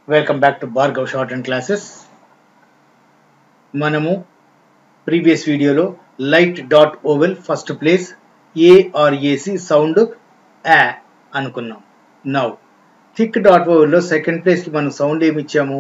welcome back to Bhargav shorthand classes మనము previous వీడియోలో light dot vowel first place ఏఆర్ఏసి sound ఆ అనుకున్నాం నౌ థిక్ డాట్ ఓవెల్లో సెకండ్ ప్లేస్కి మనం సౌండ్ ఏమి ఇచ్చాము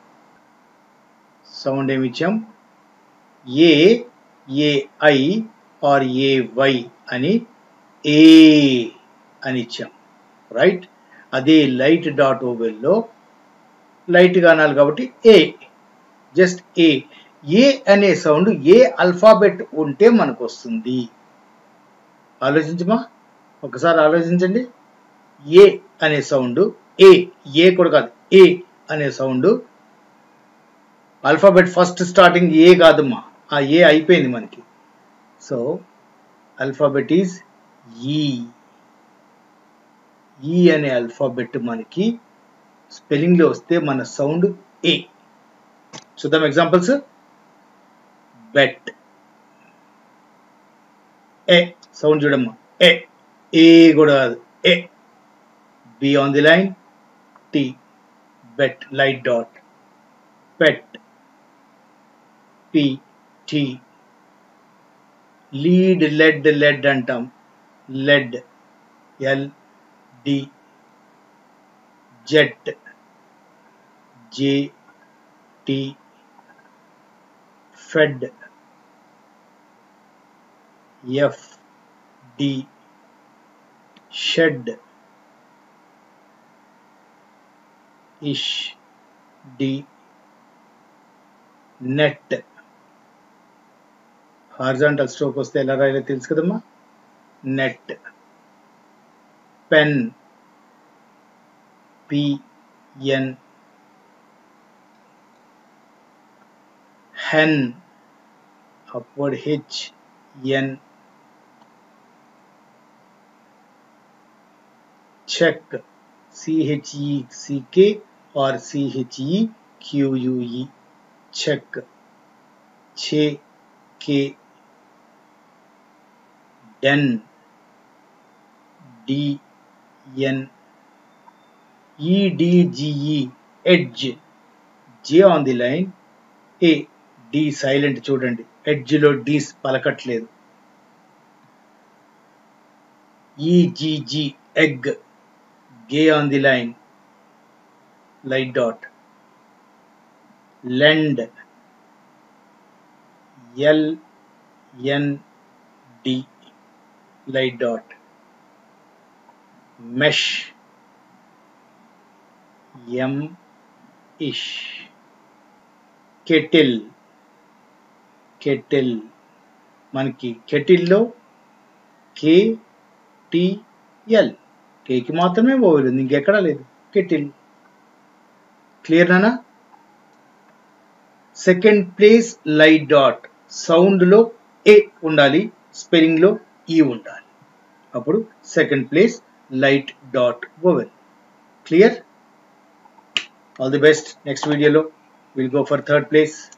సౌండ్ ఏమి ఇచ్చాం ఏ ఏఐ ఆర్ ఏవై అని ఏ అని ఇచ్చాం రైట్ అదే లైట్ డాట్ ఓవెల్లో లైట్గా అనాలి కాబట్టి ఏ జస్ట్ ఏ ఏ అనే సౌండ్ ఏ అల్ఫాబెట్ ఉంటే మనకు వస్తుంది ఆలోచించమా ఒకసారి ఆలోచించండి ఏ అనే సౌండ్ ఏ ఏ కూడా కాదు ఏ అనే sound alphabet first starting A కాదమ్మా ఆ ఏ అయిపోయింది మనకి సో అల్ఫాబెట్ ఈజ్ ఈ ఈ అనే అల్ఫాబెట్ మనకి స్పెల్లింగ్లో వస్తే మన సౌండ్ ఏ చూద్దాం ఎగ్జాంపుల్స్ బెట్ ఏ సౌండ్ చూడమ్మా ఏ ఏ కూడా కాదు A B on the line T bet light dot pet P T lead led led అంటాం led L D jet J T fed F D shed ish D net horizontal stroke వస్తే ఎలా రాయాలో తెలుసు కదమ్మా net pen P N hen upward h n check c h e c k or c h e q u e check che k den d n e d g e edge j on the line a D silent చూడండి ఎడ్జ్లో D's పలకట్లేదు E G G egg G on the line light dot lend L N D light dot mesh M ish kettle kettle మనకి కెటిల్లో కే TL కేకి మాత్రమే oval ఉంది ఇంకెక్కడా లేదు kettle clear నానా second place light dot సౌండ్లో ఏ ఉండాలి స్పెల్లింగ్లో ఈ ఉండాలి అప్పుడు second place light dot vowel clear all the best next వీడియోలో will go for third place